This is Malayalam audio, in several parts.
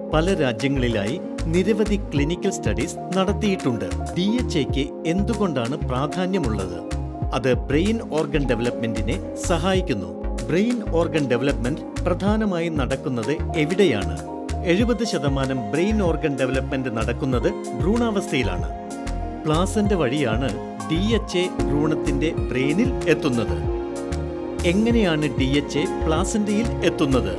പല രാജ്യങ്ങളിലായി നിരവധി ക്ലിനിക്കൽ സ്റ്റഡീസ് നടത്തിയിട്ടുണ്ട് ഡി എച്ച് എക്ക് എന്തുകൊണ്ടാണ് പ്രാധാന്യമുള്ളത് അത് ബ്രെയിൻ ഓർഗൻ ഡെവലപ്മെന്റിനെ സഹായിക്കുന്നു ബ്രെയിൻ ഓർഗൻ ഡെവലപ്മെന്റ് പ്രധാനമായും നടക്കുന്നത് എവിടെയാണ് എഴുപത് ശതമാനം ബ്രെയിൻ ഓർഗൻ ഡെവലപ്മെന്റ് നടക്കുന്നത് ഭ്രൂണാവസ്ഥയിലാണ് പ്ലാസന്റെ വഴിയാണ് ഡി എച്ച് എ ഭ്രൂണത്തിന്റെ ബ്രെയിനിൽ എത്തുന്നത് എങ്ങനെയാണ് ഡി എച്ച് എ പ്ലാസന്റയിൽ എത്തുന്നത്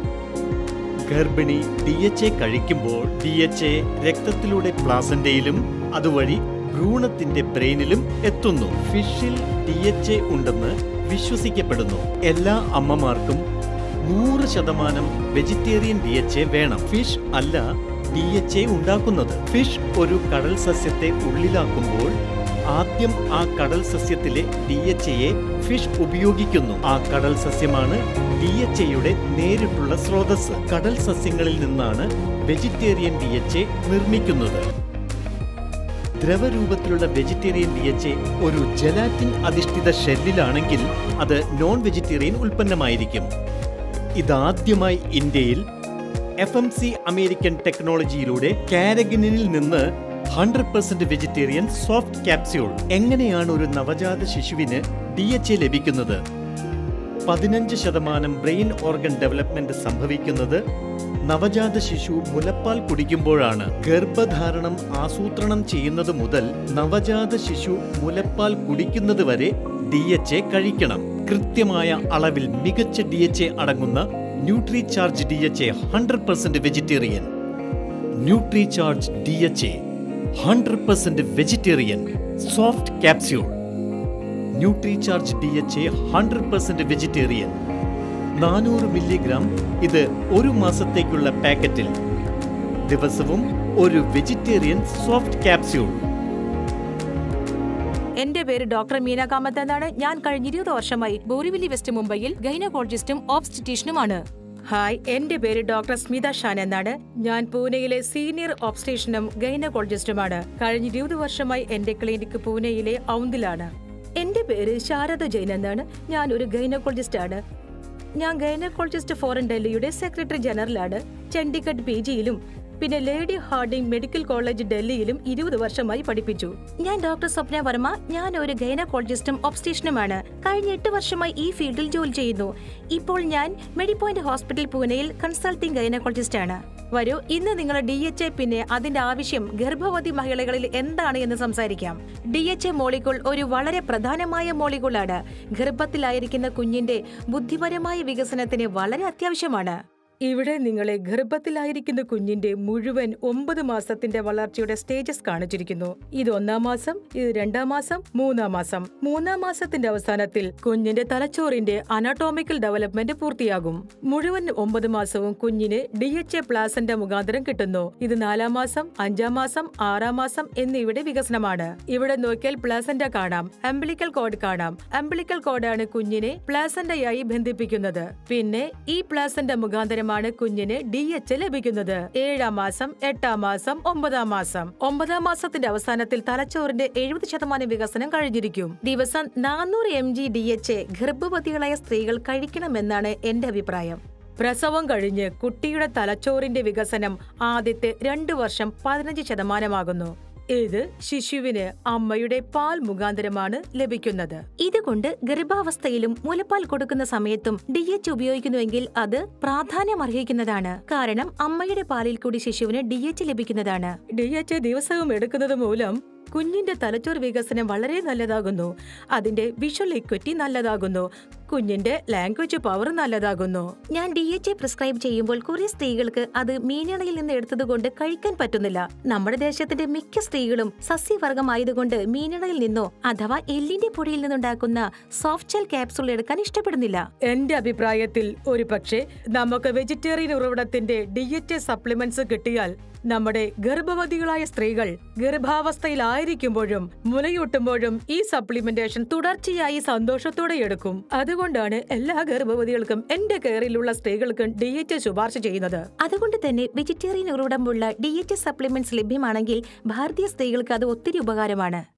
ഗർഭിണി ഡി എച്ച് എ കഴിക്കുമ്പോൾ ഡി എച്ച് എ രക്തത്തിലൂടെ പ്ലാസന്റയിലും അതുവഴി ഭ്രൂണത്തിന്റെ ബ്രെയിനിലും എത്തുന്നു ഫിഷിൽ ഡി എച്ച് എ ഉണ്ടെന്ന് വിശ്വസിക്കപ്പെടുന്നു എല്ലാ അമ്മമാർക്കും നൂറ് ശതമാനം വെജിറ്റേറിയൻ ഡി എച്ച് എ വേണം ഫിഷ് അല്ല ഡി എച്ച് എ ഉണ്ടാക്കുന്നത് ഫിഷ് ഒരു കടൽ സസ്യത്തെ ഉള്ളിലാക്കുമ്പോൾ ആദ്യം ആ കടൽ സസ്യത്തിലെ ഡി എച്ച് എയെ ഫിഷ് ഉപയോഗിക്കുന്നു ആ കടൽ സസ്യമാണ് ഡി എച്ച് എയുടെ നേരിട്ടുള്ള സ്രോതസ് കടൽ സസ്യങ്ങളിൽ നിന്നാണ് വെജിറ്റേറിയൻ ഡി എച്ച് എ നിർമ്മിക്കുന്നത് ദ്രവരൂപത്തിലുള്ള വെജിറ്റേറിയൻ ഡി എച്ച് എ ഒരു ജലാറ്റിൻ അധിഷ്ഠിത ഷെല്ലിലാണെങ്കിൽ അത് നോൺ വെജിറ്റേറിയൻ ഉൽപ്പന്നമായിരിക്കും ഇതാദ്യമായി ഇന്ത്യയിൽ എഫ് എം സി അമേരിക്കൻ ടെക്നോളജിയിലൂടെ കാരഗനിൽ നിന്ന് hundred percent vegetarian soft capsule എങ്ങനെയാണ് ഒരു നവജാത ശിശുവിന് ഡി എച്ച് എ ലഭിക്കുന്നത് പതിനഞ്ച് ശതമാനം ബ്രെയിൻ ഓർഗൻ ഡെവലപ്മെന്റ് സംഭവിക്കുന്നത് നവജാത ശിശു മുലപ്പാൽ കുടിക്കുമ്പോഴാണ് ഗർഭധാരണം ആസൂത്രണം ചെയ്യുന്നത് മുതൽ നവജാത ശിശു മുലപ്പാൽ കുടിക്കുന്നത് വരെ ഡി എച്ച് എ കഴിക്കണം കൃത്യമായ അളവിൽ മികച്ച ഡി എച്ച് എ അടങ്ങുന്ന Nutri Charge D H A hundred percent vegetarian Nutri Charge D H A hundred percent vegetarian soft capsule Nutri Charge D H A hundred percent vegetarian നാനൂറ് മില്ലിഗ്രാം ഇത് ഒരു മാസത്തേക്കുള്ള പാക്കറ്റിൽ ദിവസവും ഒരു വെജിറ്റേറിയൻ സോഫ്റ്റ് ക്യാപ്സ്യൂൾ എന്റെ പേര് ഡോക്ടർ മീന കാമത്ത് എന്നാണ് ഞാൻ കഴിഞ്ഞ ഇരുപത് വർഷമായി ബോറിവില്ലി വെസ്റ്റ് മുംബൈയിൽ ഗൈനക്കോളജിസ്റ്റും ഓബ്സ്റ്റിറ്റീഷ്യനുമാണ് ഹായ് എന്റെ പേര് ഡോക്ടർ സ്മിത ഷാൻ എന്നാണ് ഞാൻ പൂനെയിലെ സീനിയർ ഓബ്സ്റ്റേഷനും ഗൈനക്കോളജിസ്റ്റുമാണ് കഴിഞ്ഞ ഇരുപത് വർഷമായി എന്റെ ക്ലിനിക്ക് പൂനെയിലെ ഔന്തിലാണ് എന്റെ പേര് ശാരദ ജൈൻ എന്നാണ് ഞാൻ ഒരു ഗൈനക്കോളജിസ്റ്റ് ആണ് ഞാൻ ഗൈനക്കോളജിസ്റ്റ് ഫോറൻ ഡൽഹിയുടെ സെക്രട്ടറി ജനറലാണ് ചണ്ഡീഗഡ് പി ജിയിലും പിന്നെ ലേഡി ഹാർഡിംഗ് മെഡിക്കൽ കോളേജ് ഡൽഹിയിലും ഇരുപത് വർഷമായി പഠിപ്പിച്ചു ഞാൻ ഡോക്ടർ സ്വപ്ന വർമ്മ ഞാൻ ഒരു ഗൈനക്കോളജിസ്റ്റും ഒബ്സ്റ്റേഷനുമാണ് കഴിഞ്ഞ എട്ട് വർഷമായി ഈ ഫീൽഡിൽ ജോലി ചെയ്യുന്നു ഇപ്പോൾ ഞാൻ മെഡിപ്പോയിന്റ് ഹോസ്പിറ്റൽ പൂനെയിൽ കൺസൾട്ടിംഗ് ഗൈനക്കോളജിസ്റ്റ് ആണ് വരൂ ഇന്ന് നിങ്ങളുടെ ഡി എച്ച് എ പിന്നെ അതിന്റെ ആവശ്യം ഗർഭവതി മഹിളകളിൽ എന്താണ് എന്ന് സംസാരിക്കാം ഡി എച്ച് എ മോളിക്കൂൾ ഒരു വളരെ പ്രധാനമായ മോളിക്കൂളാണ് ഗർഭത്തിലായിരിക്കുന്ന കുഞ്ഞിന്റെ ബുദ്ധിപരമായ വികസനത്തിന് വളരെ അത്യാവശ്യമാണ് ഇവിടെ നിങ്ങളെ ഗർഭത്തിലായിരിക്കുന്ന കുഞ്ഞിന്റെ മുഴുവൻ ഒമ്പത് മാസത്തിന്റെ വളർച്ചയുടെ സ്റ്റേജസ് കാണിച്ചിരിക്കുന്നു ഇത് ഒന്നാം മാസം ഇത് രണ്ടാം മാസം മൂന്നാം മാസം മൂന്നാം മാസത്തിന്റെ അവസാനത്തിൽ കുഞ്ഞിന്റെ തലച്ചോറിന്റെ അനാട്ടോമിക്കൽ ഡെവലപ്മെന്റ് പൂർത്തിയാകും മുഴുവൻ ഒമ്പത് മാസവും കുഞ്ഞിന് ഡി എച്ച് എ പ്ലാസന്റെ മുഖാന്തരം കിട്ടുന്നു ഇത് നാലാം മാസം അഞ്ചാം മാസം ആറാം മാസം എന്നിവയുടെ വികസനമാണ് ഇവിടെ നോക്കിയാൽ പ്ലാസന്റ കാണാം അംബിളിക്കൽ കോഡ് കാണാം അംബിളിക്കൽ കോഡാണ് കുഞ്ഞിനെ പ്ലാസന്റയായി ബന്ധിപ്പിക്കുന്നത് പിന്നെ ഈ പ്ലാസന്റ മുഖാന്തരമാണ് കുഞ്ഞിന് ഡി എച്ച് ലഭിക്കുന്നത് ഏഴാം മാസം എട്ടാം മാസം ഒമ്പതാം മാസം ഒമ്പതാം മാസത്തിന്റെ അവസാനത്തിൽ തലച്ചോറിന്റെ എഴുപത് ശതമാനം വികസനം കഴിഞ്ഞിരിക്കും ദിവസം നാനൂറ് M G D H A ഗർഭവതികളായ സ്ത്രീകൾ കഴിക്കണമെന്നാണ് എന്റെ അഭിപ്രായം പ്രസവം കഴിഞ്ഞ് കുട്ടിയുടെ തലച്ചോറിന്റെ വികസനം ആദ്യത്തെ രണ്ടു വർഷം പതിനഞ്ച് ശതമാനമാകുന്നു ഇത് ശിശുവിന് അമ്മയുടെ പാൽ മുഖാന്തരമാണ് ലഭിക്കുന്നത് ഇതുകൊണ്ട് ഗർഭാവസ്ഥയിലും മുലപ്പാൽ കൊടുക്കുന്ന സമയത്തും ഡി എച്ച് ഉപയോഗിക്കുന്നുവെങ്കിൽ അത് പ്രാധാന്യം അർഹിക്കുന്നതാണ് കാരണം അമ്മയുടെ പാലിൽ കൂടി ശിശുവിന് ഡി എച്ച് ലഭിക്കുന്നതാണ് ഡി എച്ച് ദിവസവും എടുക്കുന്നത് മൂലം കുഞ്ഞിന്റെ തലച്ചോർ വികസനം വളരെ നല്ലതാകുന്നു അതിന്റെ വിഷ്വൽ ഇക്വിറ്റി നല്ലതാകുന്നു കുഞ്ഞിന്റെ ലാംഗ്വേജ് പവർ നല്ലതാകുന്നു ഞാൻ ഡി എച്ച് എ പ്രിസ്ക്രൈബ് ചെയ്യുമ്പോൾ കുറെ സ്ത്രീകൾക്ക് അത് മീനിണയിൽ നിന്ന് എടുത്തതുകൊണ്ട് കഴിക്കാൻ പറ്റുന്നില്ല നമ്മുടെ ദേശത്തിന്റെ മിക്ക സ്ത്രീകളും സസ്യവർഗമായതുകൊണ്ട് മീനിണയിൽ നിന്നോ അഥവാ എല്ലിന്റെ പൊടിയിൽ നിന്നുണ്ടാക്കുന്ന സോഫ്റ്റ് ഷെൽ ക്യാപ്സൂൾ എടുക്കാൻ ഇഷ്ടപ്പെടുന്നില്ല എന്റെ അഭിപ്രായത്തിൽ ഒരു പക്ഷേ നമുക്ക് വെജിറ്റേറിയൻ ഉറവിടത്തിന്റെ ഡി എച്ച് എ സപ്ലിമെന്റ്സ് കിട്ടിയാൽ നമ്മുടെ ഗർഭവതികളായ സ്ത്രീകൾ ഗർഭാവസ്ഥയിലായിരിക്കുമ്പോഴും മുലയൂട്ടുമ്പോഴും ഈ സപ്ലിമെന്റേഷൻ തുടർച്ചയായി സന്തോഷത്തോടെ എടുക്കും അതുകൊണ്ടാണ് എല്ലാ ഗർഭവതികൾക്കും എന്റെ കെയറിലുള്ള സ്ത്രീകൾക്കും ഡി എച്ച് ശുപാർശ ചെയ്യുന്നത് അതുകൊണ്ട് തന്നെ വെജിറ്റേറിയൻ ഉറവിടമുള്ള ഡി എച്ച് സപ്ലിമെന്റ്സ് ലഭ്യമാണെങ്കിൽ ഭാരതീയ സ്ത്രീകൾക്ക് അത് ഒത്തിരി ഉപകാരമാണ്